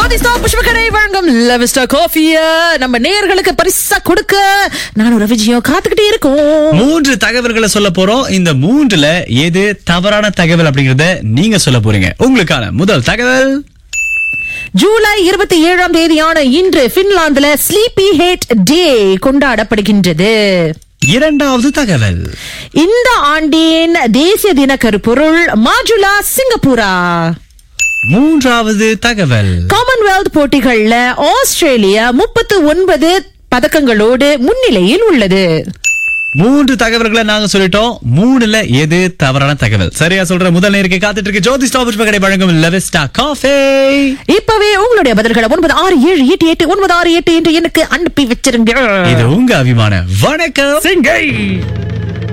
ஜோதிஸ்தா புஷ்பகடை வழங்கும் லெவிஸ்டா காஃபிய நம்ம நேயர்களுக்கு பரிசா கொடுக்க நானும் ரவிஜியும் காத்துக்கிட்டே இருக்கோம் மூன்று தகவல்களை சொல்ல போறோம் இந்த மூன்றுல எது தவறான தகவல் அப்படிங்கறத நீங்க சொல்ல போறீங்க உங்களுக்கான முதல் தகவல் ஜூலை இருபத்தி ஏழாம் தேதியான இன்று பின்லாந்துல ஸ்லீப்பி ஹேட் டே கொண்டாடப்படுகின்றது இரண்டாவது தகவல் இந்த ஆண்டின் தேசிய தின கருப்பொருள் மாஜுலா சிங்கப்பூரா மூன்றாவது தகவல் காமன்வெல்த் போட்டிகள்ல ஆஸ்திரேலியா முப்பத்து ஒன்பது பதக்கங்களோடு முன்னிலையில் உள்ளது மூன்று தகவல்களை நாங்க சொல்லிட்டோம் மூணுல எது தவறான தகவல் சரியா சொல்ற முதல் நேருக்கு காத்துட்டு இருக்கு ஜோதி ஸ்டாப் கடை வழங்கும் லெவஸ்டா காஃபே இப்பவே உங்களுடைய பதில்களை ஒன்பது ஆறு ஏழு எட்டு எட்டு ஒன்பது ஆறு எட்டு என்று எனக்கு அனுப்பி வச்சிருங்க இது உங்க அபிமான வணக்கம் சிங்கை